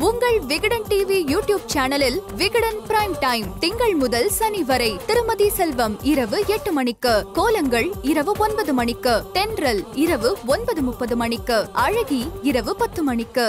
உங்கள் Vikatan TV YouTube சேனலில் Vikatan prime time திங்கள் முதல் சனி வரை திருமதி செல்வம் இரவு எட்டு மணிக்கு கோலங்கள் இரவு ஒன்பது மணிக்கு தென்றல் இரவு ஒன்பது முப்பது மணிக்கு அழகி இரவு பத்து மணிக்கு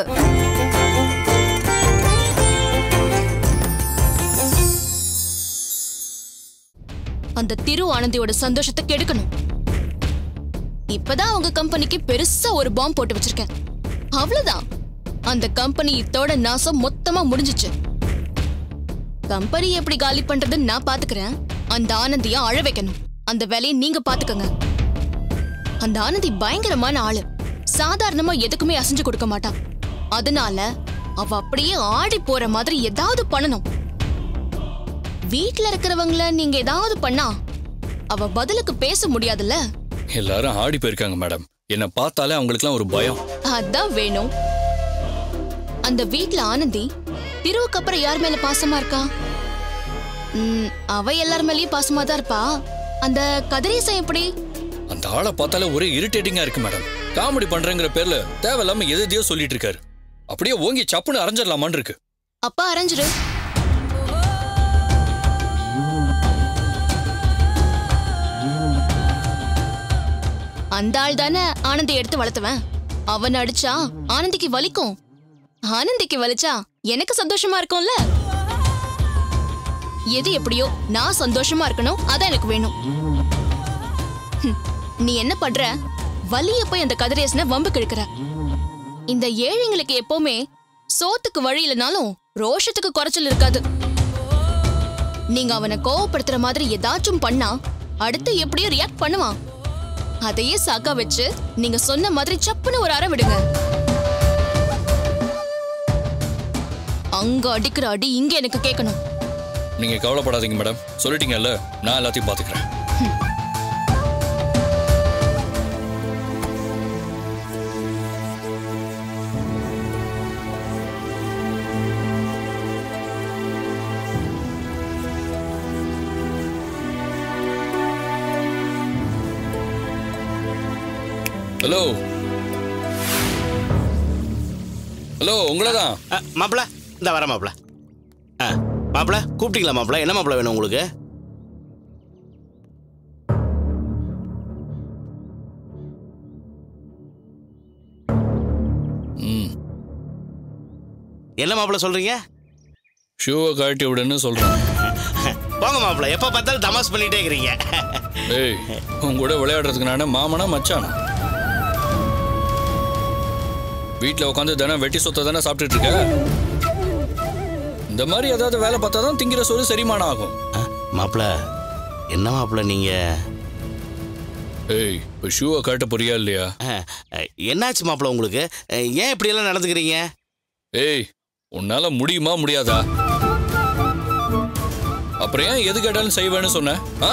அந்த திரு ஆனந்தியோட சந்தோஷத்தை கெடுக்கணும் இப்பதான் அவங்க கம்பெனிக்கு பெருசா ஒரு பாம்பு போட்டு வச்சிருக்கேன் அவ்வளவுதான் அந்த கம்பெனி இத்தோட நாசம் மொத்தமா முடிஞ்சுச்சு கம்பெனி எப்படி காலி பண்றதுன்னு நான் பாத்துக்கிறேன் அந்த ஆனந்திய அழ வைக்கணும் அந்த வேலையை நீங்க பாத்துக்கங்க அந்த ஆனந்தி பயங்கரமான ஆளு சாதாரணமா எதுக்குமே அசைஞ்சு கொடுக்க மாட்டான் அதனால அவ அப்படியே ஆடி போற மாதிரி ஏதாவது பண்ணணும் வீட்ல இருக்கிறவங்கள நீங்க ஏதாவது பண்ணா அவ பதிலுக்கு பேச முடியாதுல்ல எல்லாரும் ஆடி போயிருக்காங்க மேடம் என்னை பார்த்தாலே அவங்களுக்குலாம் ஒரு பயம் அதான் வேணும் அந்த வீட்ல ஆனந்தி திருவுக்கு அப்புறம் யார் மேல பாசமா இருக்கா ம், அவ எல்லார் மேலயும் பாசமா தான் இருப்பா அந்த கதிரேசன் எப்படி அந்த ஆளை பார்த்தாலே ஒரே இரிட்டேட்டிங்கா இருக்கு மேடம் காமெடி பண்றேங்கிற பேர்ல தேவையில்லாம எது எதையோ சொல்லிட்டு இருக்காரு அப்படியே ஓங்கி சப்புன்னு அரைஞ்சிடலாமான்னு இருக்கு அப்பா அரைஞ்சிரு அந்த ஆள் தானே ஆனந்தி எடுத்து வளர்த்தவன் அவன் அடிச்சா ஆனந்திக்கு வலிக்கும் ஆனந்திக்கு வலிச்சா எனக்கு சந்தோஷமா இருக்கும்ல எது எப்படியோ நான் சந்தோஷமா இருக்கணும் அதான் எனக்கு வேணும் ஹம், நீ என்ன பண்ற வலிய போய் அந்த கதிரேசனை வம்பு கிழக்கிற இந்த ஏழைங்களுக்கு எப்பவுமே சோத்துக்கு வழி இல்லைனாலும் ரோஷத்துக்கு குறைச்சல் இருக்காது நீங்க அவனை கோவப்படுத்துற மாதிரி ஏதாச்சும் பண்ணா அடுத்து எப்படியோ ரியாக்ட் பண்ணுவான் அதையே சாக்கா வச்சு நீங்க சொன்ன மாதிரி சப்புன்னு ஒரு அறை விடுங்க அங்க அடிக்கிற அடி இங்க எனக்கு கேட்கணும் நீங்க கவலைப்படாதீங்க மேடம் சொல்லிட்டீங்கல்ல நான் எல்லாத்தையும் பாத்துக்கிறேன் ஹலோ ஹலோ உங்களதான் அ, மாப்பிள இந்த வர மாப்பிள ஆ மாப்பிள கூப்பிட்டீங்களா மாப்பிள என்ன மாப்பிள வேணும் உங்களுக்கு ம் என்ன மாப்பிள சொல்றீங்க ஷூவை கழட்டி விடுன்னு சொல்றேன் போங்க மாப்பிள எப்ப பார்த்தாலும் தமாஸ் பண்ணிட்டே இருக்கிறீங்க ஏய் உன் கூட விளையாடுறதுக்கு நானே மாமனா மச்சானா வீட்டில் உட்காந்து தானே வெட்டி சொத்தை தானே சாப்பிட்டுட்டு இருக்க இந்த மாதிரி ஏதாவது வேலை பார்த்தா தான் திங்கிற சோறு செரிமானம் ஆகும் அ, மாப்பிள என்ன மாப்பிள நீங்க ஏய் இப்போ ஷூவை கழட்ட போறியா இல்லையா அ, அ, என்னாச்சு மாப்பிள உங்களுக்கு அ, ஏன் இப்படி எல்லாம் நடந்துக்கிறீங்க ஏய் உன்னால முடியுமா முடியாதா அப்புறம் ஏன் எது கேட்டாலும் செய்வேன்னு சொன்ன ஆ?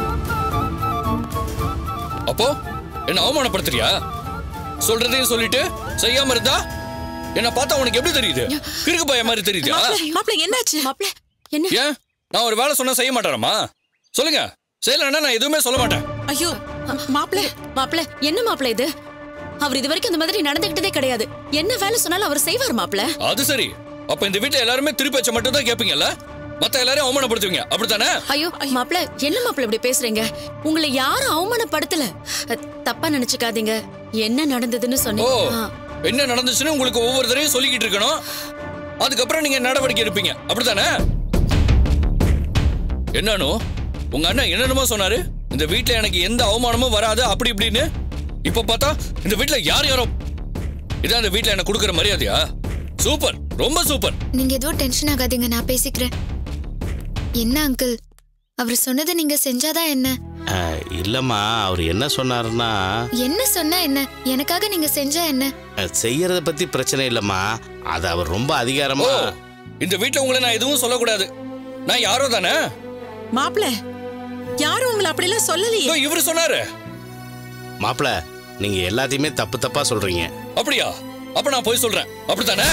அப்போ என்ன அவமானப்படுத்துறியா சொல்றதையும் சொல்லிட்டு செய்யாம இருந்தா என்ன பார்த்தா உனக்கு எப்படி தெரியுது கிறுக்கு பையன் மாதிரி தெரியுதா மாப்பிள என்னாச்சு மாப்பிள என்ன ஏன் நான் ஒரு வேலை சொன்னா செய்ய மாட்டேறமா சொல்லுங்க செய்யலன்னா நான் எதுவுமே சொல்ல மாட்டேன் ஐயோ மாப்பிள மாப்பிள என்ன மாப்பிள இது அவர் இது வரைக்கும் இந்த மாதிரி நடந்துகிட்டதே கிடையாது என்ன வேலை சொன்னாலும் அவர் செய்வார் மாப்பிள அது சரி அப்ப இந்த வீட்டுல எல்லாருமே திருப்பி வச்ச மட்டும் தான் கேட்பீங்கல்ல மத்த எல்லாரையும் அவமானப்படுத்துவீங்க அப்படித்தானே ஐயோ மாப்பிள என்ன மாப்பிள இப்படி பேசுறீங்க உங்களை யாரும் அவமானப்படுத்தல அ, தப்பா நினைச்சுக்காதீங்க என்ன நடந்ததுன்னு ஓ சொன்னீங்க ஆ, என்ன நடந்துச்சுன்னு உங்களுக்கு ஒவ்வொரு தடவையும் சொல்லிக்கிட்டு இருக்கணும் அதுக்கப்புறம் நீங்க நடவடிக்கை எடுப்பீங்க அப்படித்தானே என்னன்னு உங்க அண்ணன் என்னென்னமோ சொன்னாரு இந்த வீட்ல எனக்கு எந்த அவமானமும் வராது அப்படி இப்படின்னு இப்ப பார்த்தா இந்த வீட்ல யார் யாரோ இதான் இந்த வீட்ல எனக்கு கொடுக்குற மரியாதையா சூப்பர் ரொம்ப சூப்பர் நீங்க எதுவும் டென்ஷன் ஆகாதீங்க நான் பேசிக்கிறேன் என்ன அங்கிள் அவர் சொன்னதை நீங்க செஞ்சாதான் என்ன அ, இல்லம்மா அவர் என்ன சொன்னாருன்னா என்ன சொன்னா என்ன எனக்காக நீங்க செஞ்சா என்ன அ, செய்யறத பத்தி பிரச்சனை இல்லம்மா அது அவர் ரொம்ப ஓ அதிகாரமா இந்த வீட்ல உங்களை நான் எதுவும் சொல்லக்கூடாது நான் யாரோ தானே மாப்பிள யாரும் உங்களை அப்படிலாம் சொல்லலையே இதோ இவரு சொன்னாரு மாப்பிள நீங்க எல்லாத்தையுமே தப்பு தப்பா சொல்றீங்க அப்படியா அப்ப நான் போய் சொல்றேன் அப்படித்தானே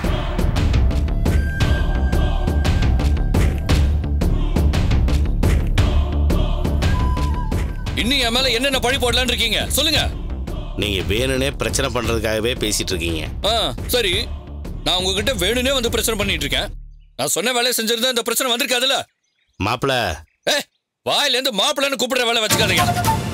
இன்னும் என் மேல என்னென்ன பழி போடலான்னு இருக்கீங்க சொல்லுங்க நீங்க வேணும்னே பிரச்சனை பண்றதுக்காகவே பேசிட்டு இருக்கீங்க ஆ சரி நான் உங்ககிட்ட வேணும்னே வந்து பிரச்சனை பண்ணிட்டு இருக்கேன் நான் சொன்ன வேலையை செஞ்சிருந்தா இந்த பிரச்சனை வந்திருக்காதுல்ல மாப்பிள ஏ வாயில இருந்து மாப்பிள்ளைன்னு கூப்பிடுற வேலை வச்சுக்காதீங்க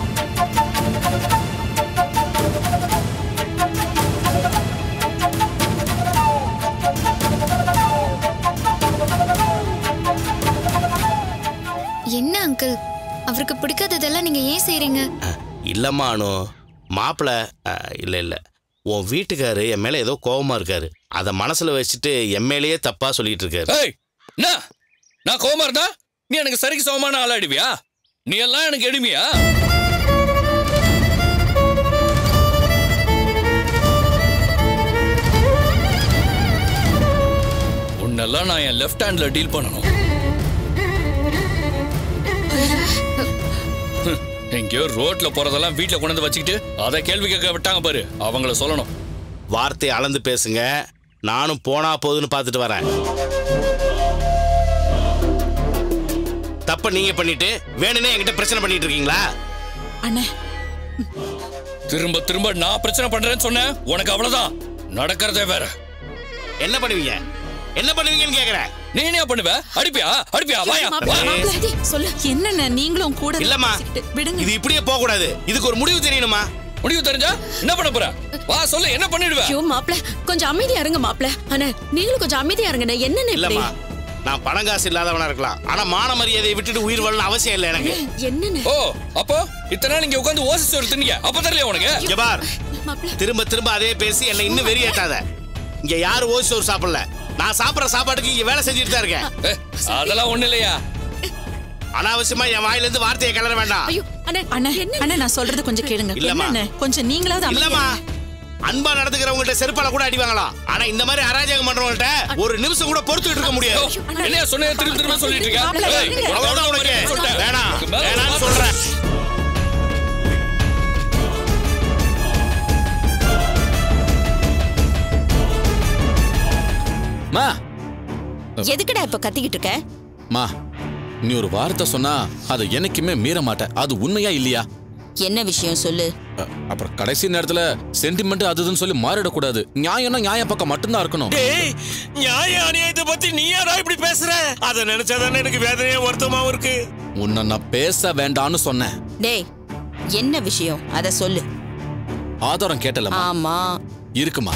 என்ன அங்கிள் அவருக்கு பிடிக்காததெல்லாம் நீங்க ஏன் செய்றீங்க இல்லம்மா அனு மாப்பிள இல்லை இல்லை உன் வீட்டுக்காரு என் மேலே ஏதோ கோவமா இருக்காரு அதை மனசுல வச்சுட்டு என் மேலேயே தப்பா சொல்லிட்டு இருக்காரு ஏய் என்ன நான் கோவமா இருந்தா நீ எனக்கு சரிக்கு சமமான ஆளாடுவியா நீ எல்லாம் எனக்கு எளிமையா உன்னெல்லாம் நான் என் லெஃப்ட் ஹேண்ட்ல டீல் பண்ணணும் ஹம், எங்கேயோ ரோட்ல போறதெல்லாம் வீட்ல கொண்டு வந்து வச்சுக்கிட்டு அதை கேள்வி கேட்க விட்டாங்க பாரு அவங்கள சொல்லணும் வார்த்தையை அளந்து பேசுங்க நானும் போனா போதுன்னு பார்த்துட்டு வரேன் தப்ப நீங்க பண்ணிட்டு வேணும்னே என்கிட்ட பிரச்சனை பண்ணிட்டு இருக்கீங்களா அண்ணே திரும்ப திரும்ப நான் பிரச்சனை பண்றேன்னு சொன்னேன் உனக்கு அவ்வளவுதான் நடக்கிறதே வேற என்ன பண்ணுவீங்க என்ன பண்ணுவீங்கன்னு கேக்குறேன் நீ என்ன பண்ணுவ அடிப்பியா அடிப்பியா வாயா மாப்பிள, வா. மாப்பிள, சொல்லு என்னண்ணே நீங்களும் கூட இல்லம்மா பேசிக்கிட்டு விடுங்க இது இப்படியே போக கூடாது இதுக்கு ஒரு முடிவு தெரியணுமா முடிவு தெரிஞ்சா என்ன பண்ண போற வா சொல்லு என்ன பண்ணிடுவ ஐயோ மாப்பிள கொஞ்சம் அமைதியா இருங்க மாப்பிள அண்ணே நீங்களும் கொஞ்சம் அமைதியா இருங்கண்ணே என்னன்னு இப்படி இல்லம்மா நான் பணம் காசு இல்லாதவனா இருக்கலாம் ஆனா மான மரியாதையை விட்டுட்டு உயிர் வாழணும் அவசியம் இல்லை எனக்கு என்னன்னு ஓ அப்போ இத்தனை நாள் இங்க உட்காந்து ஓசி சோறு தின்னீங்க அப்ப தெரியல உனக்கு இங்க பார் மாப்பிள திரும்ப திரும்ப அதே பேசி என்னை இன்னும் வெறி ஏத்தாத இங்க யாரும் ஓசி சோறு சாப்பிடல நான் சாப்பிடுற சாப்பாட்டுக்கு இங்க வேலை செஞ்சுட்டு தான் இருக்கேன் ஏ, அதெல்லாம் ஒண்ணு இல்லையா அனாவசியமா என் வாயில இருந்து வார்த்தையை கிளற வேண்டாம் ஐயோ அண்ணே அண்ணே என்ன அண்ணே நான் சொல்றது கொஞ்சம் கேளுங்க இல்லம்மா. என்னண்ணே கொஞ்சம் நீங்களாவது அமைதியா இல்லம்மா அன்பா நடந்துக்கிறவங்கள்ட்ட செருப்பால கூட அடி வாங்கலாம் ஆனா இந்த மாதிரி அராஜகம் பண்றவங்கள்ட்ட ஒரு நிமிஷம் கூட பொறுத்துட்டு இருக்க முடியாது என்ன சொன்ன திரும்ப திரும்ப சொல்லிட்டு இருக்க ஏய், உனக்கு அவ்வளவுதான் உனக்கு மரியாதை சொல்லிட்டேன். வேணாம் இதுக்கு மேல வேணாம்னு வார்த்தை- சொல்றேன் மா எதுக்குடா இப்ப கத்திக்கிட்டு இருக்க மா நீ ஒரு வார்த்தை சொன்னா அதை என்னைக்குமே மீற மாட்டேன் அது உண்மையா இல்லையா என்ன விஷயம் சொல்லு அ, அப்புறம் கடைசி நேரத்துல சென்டிமெண்ட் அது இதுன்னு சொல்லி மாறிடக்கூடாது நியாயம்னா நியாய பக்கம் மட்டும்தான் இருக்கணும் டேய் நியாய அநியாயத்தை பத்தி நீ யாரா இப்படி பேசுற அத நினைச்சாதானே எனக்கு வேதனையா வருத்தமாவும் இருக்கு உன்னை நான் பேச வேண்டாம்னு சொன்னேன் டேய் என்ன விஷயம் அத சொல்லு ஆதாரம் கேட்டலமா ஆமா இருக்குமா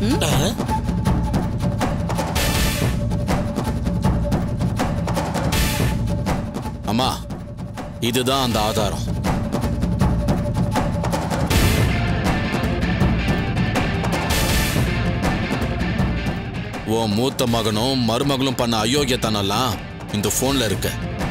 அம்மா இதுதான் அந்த ஆதாரம் உன் மூத்த மகனும் மருமகளும் பண்ண அயோக்கியத்தனம்லாம் இந்த போன்ல இருக்கு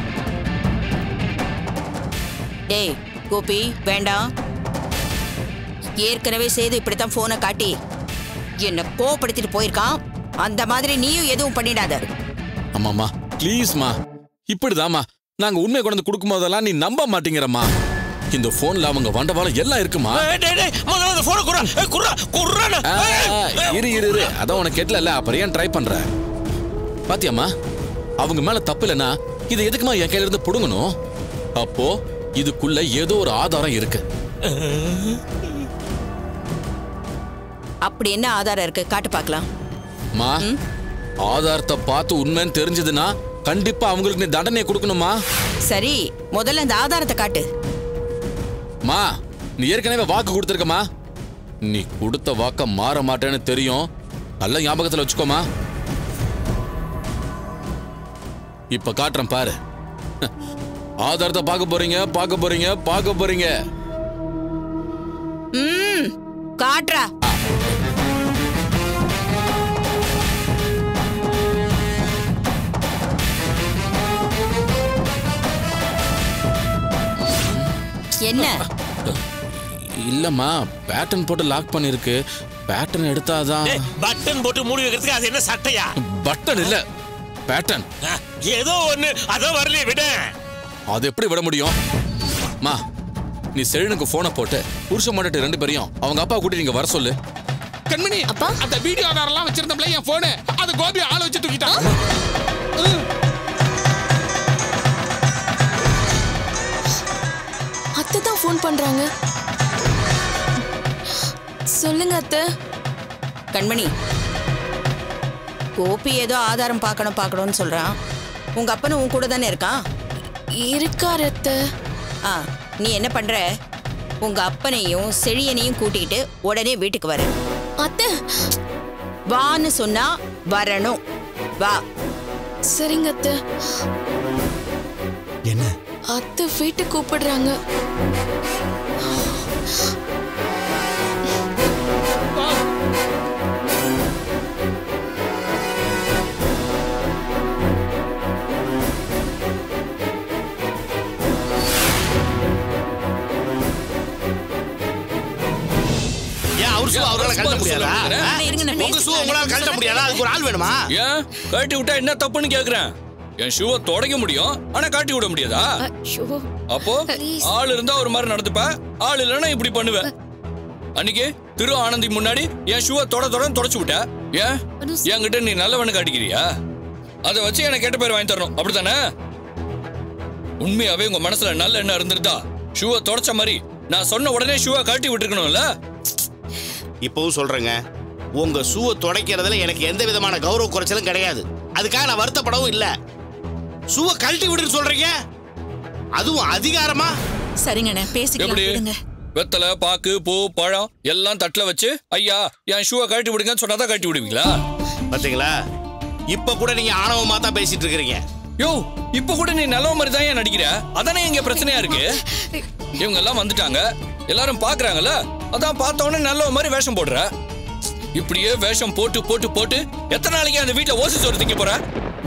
டேய் கோபி வேண்டாம் ஏற்கனவே சேது இப்படித்தான் போனை காட்டி என்ன கோவப்படுத்திட்டு போயிருக்கான் அந்த மாதிரி நீயும் எதுவும் பண்ணிடாத அம்மாம்மா ப்ளீஸ்மா இப்படிதாம்மா நாங்க உண்மை கொண்டு வந்து கொடுக்கும் போதெல்லாம் நீ நம்ப மாட்டேங்கிறம்மா இந்த போன்ல அவங்க வண்டவாளம் எல்லாம் இருக்குமா ஏய், டேய் டேய் முதல்ல அந்த போனை குறா ஏய், குர்ரா குர்ரா ஆ, இரு இரு இரு அதான் உனக்கு கேட்டல அப்புறம் ஏன் ட்ரை பண்ற பாத்தியாம்மா அவங்க மேல தப்பு இல்லைன்னா இது எதுக்குமா என் கையில இருந்து புடுங்கணும் அப்போ இதுக்குள்ள ஏதோ ஒரு ஆதாரம் இருக்கு அப்படி என்ன ஆதாரம் இருக்கு காட்டு பார்க்கலாம் மா ஆதாரத்தை பார்த்து உண்மைன்னு தெரிஞ்சதுன்னா கண்டிப்பா அவங்களுக்கு நீ தண்டனை கொடுக்கணுமா சரி முதல்ல அந்த ஆதாரத்தை காட்டு மா நீ ஏற்கனவே வாக்கு கொடுத்துருக்கமா நீ கொடுத்த வாக்க மாற மாட்டேன்னு தெரியும் நல்ல ஞாபகத்துல வச்சுக்கோமா இப்ப காட்டுறேன் பாரு ஆதாரத்தை பார்க்க போறீங்க பார்க்க போறீங்க பார்க்க போறீங்க ம் காட்டுறா என்ன இல்லம்மா பேட்டர்ன் போட்டு லாக் பண்ணிருக்கு பேட்டர்ன் எடுத்தாதான் டேய், பட்டன் போட்டு மூடி வைக்கிறதுக்கு அது என்ன சட்டையா பட்டன் இல்ல பேட்டர்ன் ஆ, ஏதோ ஒண்ணு அதான் வரலையே விட அது எப்படி விட முடியும் மா நீ செழினுக்கு போனை போட்டு புருஷன் மாட்டிட்டு ரெண்டு பேரையும் அவங்க அப்பா கூட்டி நீங்க வர சொல்லு கண்மணி அப்பா? அந்த வீடியோ ஆதாரெல்லாம் வச்சிருந்தோம்ல என் போனு அது கோபி ஆள வச்சு தூக்கிட்டான் அத்தை தான் ஃபோன் பண்றாங்க சொல்லுங்க அத்தை கண்மணி கோபி ஏதோ ஆதாரம் பார்க்கணும் பார்க்கணும்னு சொல்றான் உங்க அப்பனும் உன் கூட தானே இருக்கான் இருக்காரு அத்தை ஆ நீ என்ன பண்ற உங்க அப்பனையும் செழியனையும் கூட்டிக்கிட்டு உடனே வீட்டுக்கு வர அத்தை வான்னு சொன்னா வரணும் வா சரிங்க அத்தை என்ன அத்தை வீட்டுக்கு கூப்பிடுறாங்க ஏன் அவர் ஷூ அவரால் கழட்ட முடியாதா ஆ? இருங்க, நான் உங்க ஷூ உங்களால் கழட்ட முடியாதா அதுக்கு ஒரு ஆள் வேணுமா ஏன் கழட்டி விட்டா என்ன தப்புன்னு கேக்குறேன் என் ஷூவை தொடங்க முடியும் ஆனா காட்டி விட முடியாதா அப்போ ஆள் இருந்தா ஒரு மாதிரி நடந்துப்ப ஆள் இல்லைன்னா இப்படி பண்ணுவ அன்னைக்கு திரு ஆனந்தி முன்னாடி என் ஷூவை தொட தொடன்னு தொடச்சு விட்ட ஏன் என்கிட்ட நீ நல்லவனு காட்டிக்கிறியா அதை வச்சு எனக்கு கெட்ட பேர் வாங்கி தரணும் அப்படித்தானே உண்மையாவே உங்க மனசுல நல்ல எண்ணம் இருந்திருந்தா ஷூவை தொடச்ச மாதிரி நான் சொன்ன உடனே ஷூவை கழட்டி விட்டுருக்கணும்ல இப்பவும் சொல்றேங்க உங்க ஷூவை துடைக்கிறதுல எனக்கு எந்த விதமான கௌரவ குறைச்சலும் கிடையாது அதுக்காக நான் வருத்தப்படவும் இல்ல ஷூவை கழட்டி விடுன்னு சொல்றீங்க அதுவும் அதிகாரமா சரிங்கண்ணே பேசிக்கலாம் எப்படி விடுங்க வெத்தலை பாக்கு பூ பழம் எல்லாம் தட்டுல வச்சு ஐயா என் ஷூவை கழட்டி விடுங்கன்னு சொன்னாதான் கழட்டி விடுவீங்களா பாத்தீங்களா இப்ப கூட நீங்க ஆணவமா தான் பேசிட்டு இருக்கிறீங்க யோ இப்ப கூட நீ நல்ல மாதிரி தான் ஏன் நடிக்கிற அதானே இங்க பிரச்சனையா இருக்கு இவங்க எல்லாம் வந்துட்டாங்க எல்லாரும் பாக்குறாங்கல்ல அதான் பார்த்த உடனே நல்ல மாதிரி வேஷம் போடுற இப்படியே வேஷம் போட்டு போட்டு போட்டு எத்தனை நாளைக்கு அந்த வீட்டுல ஓசி சோறு திங்க போற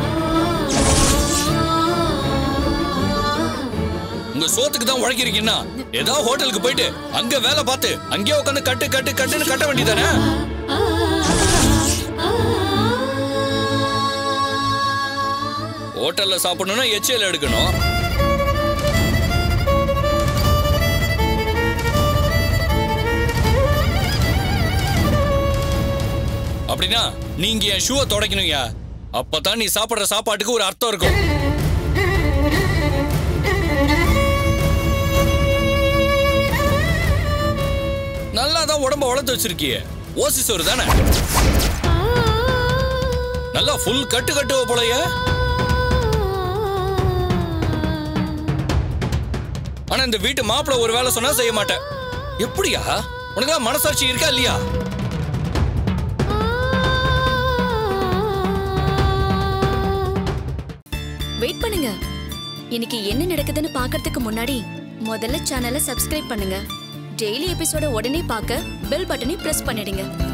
உங்க சோத்துக்கு தான் உழைக்கிறீங்கன்னா ஏதோ ஹோட்டலுக்கு போயிட்டு அங்க வேலை பார்த்து அங்கேயே உட்காந்து கட்டு கட்டு கட்டுன்னு கட்ட வேண்டியதானே ஹோட்டல்ல சாப்பிடணும்னா எச்சியல் எடுக்கணும் அப்படின்னா நீங்க என் ஷூவை துடைக்கணுங்க அப்பதான் நீ சாப்பிடுற சாப்பாட்டுக்கு ஒரு அர்த்தம் இருக்கும் நல்லா தான் உடம்ப வளர்த்து வச்சிருக்கியே ஓசி சோறு தானே நல்லா ஃபுல் கட்டு கட்டுவ போலயே ஆனா இந்த வீட்டு மாப்பிள்ள ஒரு வேலை சொன்னா செய்ய மாட்டேன் எப்படியா உனக்கு மனசாட்சி இருக்கா இல்லையா வெயிட் பண்ணுங்க இன்னைக்கு என்ன நடக்குதுன்னு பார்க்கறதுக்கு முன்னாடி முதல்ல சேனலை சப்ஸ்கிரைப் பண்ணுங்க டெய்லி எபிசோட உடனே பார்க்க பெல் பட்டனை பிரஸ் பண்ணிடுங்க